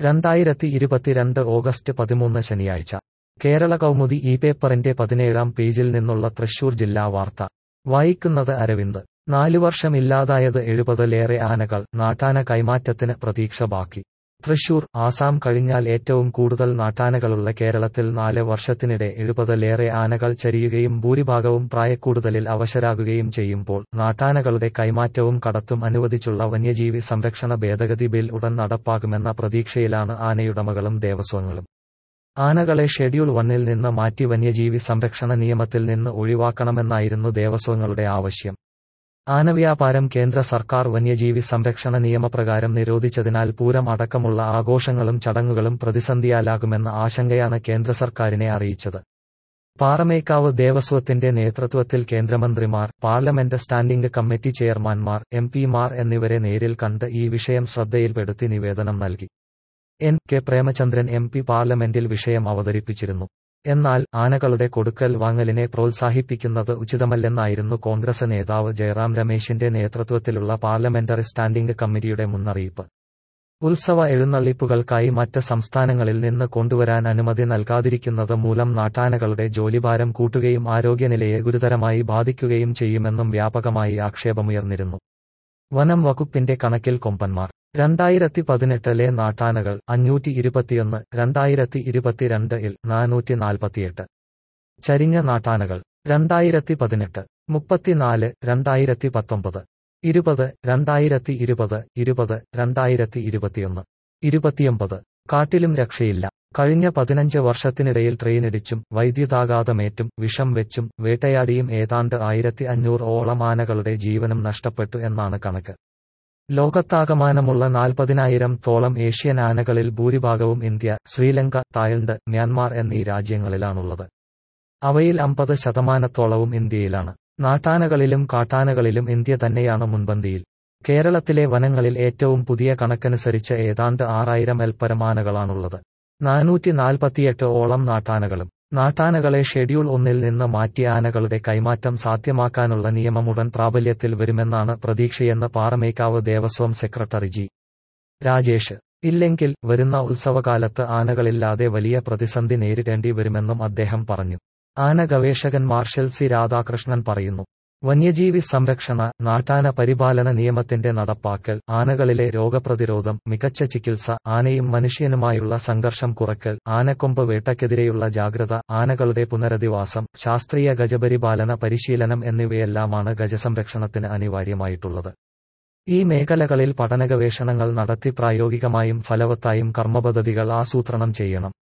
രണ്ടായിരത്തി ഇരുപത്തിരണ്ട് ഓഗസ്റ്റ് പതിമൂന്ന് ശനിയാഴ്ച കേരള കൗമുദി ഈ പേപ്പറിന്റെ പതിനേഴാം പേജിൽ നിന്നുള്ള തൃശൂർ ജില്ലാ വാർത്ത വായിക്കുന്നത് അരവിന്ദ് നാലു വർഷമില്ലാതായത് എഴുപതിലേറെ ആനകൾ നാട്ടാന കൈമാറ്റത്തിന് പ്രതീക്ഷ ബാക്കി തൃശൂർ ആസാം കഴിഞ്ഞാൽ ഏറ്റവും കൂടുതൽ നാട്ടാനകളുള്ള കേരളത്തിൽ നാല് വർഷത്തിനിടെ എഴുപതിലേറെ ആനകൾ ചരിയുകയും ഭൂരിഭാഗവും പ്രായക്കൂടുതലിൽ അവശരാകുകയും ചെയ്യുമ്പോൾ നാട്ടാനകളുടെ കൈമാറ്റവും കടത്തും അനുവദിച്ചുള്ള വന്യജീവി സംരക്ഷണ ഭേദഗതി ബിൽ ഉടൻ നടപ്പാക്കുമെന്ന പ്രതീക്ഷയിലാണ് ആനയുടമകളും ദേവസ്വങ്ങളും ആനകളെ ഷെഡ്യൂൾ വണ്ണിൽ നിന്ന് മാറ്റി വന്യജീവി സംരക്ഷണ നിയമത്തിൽ നിന്ന് ഒഴിവാക്കണമെന്നായിരുന്നു ദേവസ്വങ്ങളുടെ ആവശ്യം ആനവ്യാപാരം കേന്ദ്ര സർക്കാർ വന്യജീവി സംരക്ഷണ നിയമപ്രകാരം നിരോധിച്ചതിനാൽ പൂരം അടക്കമുള്ള ആഘോഷങ്ങളും ചടങ്ങുകളും പ്രതിസന്ധിയാലാകുമെന്ന ആശങ്കയാണ് കേന്ദ്ര സർക്കാരിനെ അറിയിച്ചത് പാറമേക്കാവ് ദേവസ്വത്തിന്റെ നേതൃത്വത്തിൽ കേന്ദ്രമന്ത്രിമാർ പാർലമെന്റ് സ്റ്റാൻഡിംഗ് കമ്മിറ്റി ചെയർമാൻമാർ എം പിമാർ എന്നിവരെ നേരിൽ കണ്ട് ഈ വിഷയം ശ്രദ്ധയിൽപ്പെടുത്തി നിവേദനം നൽകി N K Premachandran M P പാർലമെന്റിൽ വിഷയം അവതരിപ്പിച്ചിരുന്നു എന്നാൽ ആനകളുടെ കൊടുക്കൽ വാങ്ങലിനെ പ്രോത്സാഹിപ്പിക്കുന്നത് ഉചിതമല്ലെന്നായിരുന്നു കോൺഗ്രസ് നേതാവ് ജയറാം രമേശിന്റെ നേതൃത്വത്തിലുള്ള പാർലമെന്ററി സ്റ്റാൻഡിംഗ് കമ്മിറ്റിയുടെ മുന്നറിയിപ്പ് ഉത്സവ എഴുന്നള്ളിപ്പുകൾക്കായി മറ്റ് സംസ്ഥാനങ്ങളിൽ നിന്ന് കൊണ്ടുവരാൻ അനുമതി നൽകാതിരിക്കുന്നത് മൂലം നാട്ടാനകളുടെ ജോലിഭാരം കൂട്ടുകയും ആരോഗ്യനിലയെ ഗുരുതരമായി ബാധിക്കുകയും ചെയ്യുമെന്നും വ്യാപകമായി ആക്ഷേപമുയർന്നിരുന്നു വനം വകുപ്പിന്റെ കണക്കിൽ കൊമ്പന്മാർ രണ്ടായിരത്തി പതിനെട്ടിലെ നാട്ടാനകൾ അഞ്ഞൂറ്റി ഇരുപത്തിയൊന്ന് രണ്ടായിരത്തി ഇരുപത്തിരണ്ടിൽ നാനൂറ്റി നാൽപ്പത്തിയെട്ട് ചരിഞ്ഞ നാട്ടാനകൾ രണ്ടായിരത്തി പതിനെട്ട് മുപ്പത്തിനാല് രണ്ടായിരത്തി പത്തൊമ്പത് ഇരുപത് രണ്ടായിരത്തി ഇരുപത് ഇരുപത് രണ്ടായിരത്തി ഇരുപത്തിയൊന്ന് ഇരുപത്തിയൊമ്പത് കാട്ടിലും രക്ഷയില്ല കഴിഞ്ഞ പതിനഞ്ച് വർഷത്തിനിടയിൽ ട്രെയിനിടിച്ചും വൈദ്യുതാഘാതമേറ്റും വിഷം വെച്ചും വേട്ടയാടിയും ഏതാണ്ട് ആയിരത്തി അഞ്ഞൂറ് ഓളം ആനകളുടെ ജീവനും നഷ്ടപ്പെട്ടു എന്നാണ് കണക്ക് ലോകത്താകമാനമുള്ള നാൽപ്പതിനായിരം തോളം ഏഷ്യൻ ആനകളിൽ ഭൂരിഭാഗവും ഇന്ത്യ ശ്രീലങ്ക തായ്ലൻഡ് മ്യാൻമാർ എന്നീ രാജ്യങ്ങളിലാണുള്ളത് അവയിൽ അമ്പത് ശതമാനത്തോളവും ഇന്ത്യയിലാണ് നാട്ടാനകളിലും കാട്ടാനകളിലും ഇന്ത്യ തന്നെയാണ് മുൻപന്തിയിൽ കേരളത്തിലെ വനങ്ങളിൽ ഏറ്റവും പുതിയ കണക്കനുസരിച്ച് ഏതാണ്ട് ആറായിരം എൽപ്പരമാനകളാണുള്ളത് നാനൂറ്റി നാൽപ്പത്തിയെട്ട് ഓളം നാട്ടാനകളും നാട്ടാനകളെ ഷെഡ്യൂൾ ഒന്നിൽ നിന്ന് മാറ്റിയ ആനകളുടെ കൈമാറ്റം സാധ്യമാക്കാനുള്ള നിയമം ഉടൻ പ്രാബല്യത്തിൽ വരുമെന്നാണ് പ്രതീക്ഷയെന്ന് പാറമേക്കാവ് ദേവസ്വം സെക്രട്ടറി ജി രാജേഷ് ഇല്ലെങ്കിൽ വരുന്ന ഉത്സവകാലത്ത് ആനകളില്ലാതെ വലിയ പ്രതിസന്ധി നേരിടേണ്ടി വരുമെന്നും അദ്ദേഹം പറഞ്ഞു ആന ഗവേഷകൻ മാർഷൽ സി രാധാകൃഷ്ണൻ പറയുന്നു വന്യജീവി സംരക്ഷണ നാട്ടാന പരിപാലന നിയമത്തിന്റെ നടപ്പാക്കൽ ആനകളിലെ രോഗപ്രതിരോധം മികച്ച ചികിത്സ ആനയും മനുഷ്യനുമായുള്ള സംഘർഷം കുറയ്ക്കൽ ആനക്കൊമ്പ് വേട്ടയ്ക്കെതിരെയുള്ള ജാഗ്രത ആനകളുടെ പുനരധിവാസം ശാസ്ത്രീയ ഗജപരിപാലന പരിശീലനം എന്നിവയെല്ലാമാണ് ഗജസംരക്ഷണത്തിന് അനിവാര്യമായിട്ടുള്ളത് ഈ മേഖലകളിൽ പഠനഗവേഷണങ്ങൾ നടത്തി പ്രായോഗികമായും ഫലവത്തായും കർമ്മപദ്ധതികൾ ആസൂത്രണം ചെയ്യണം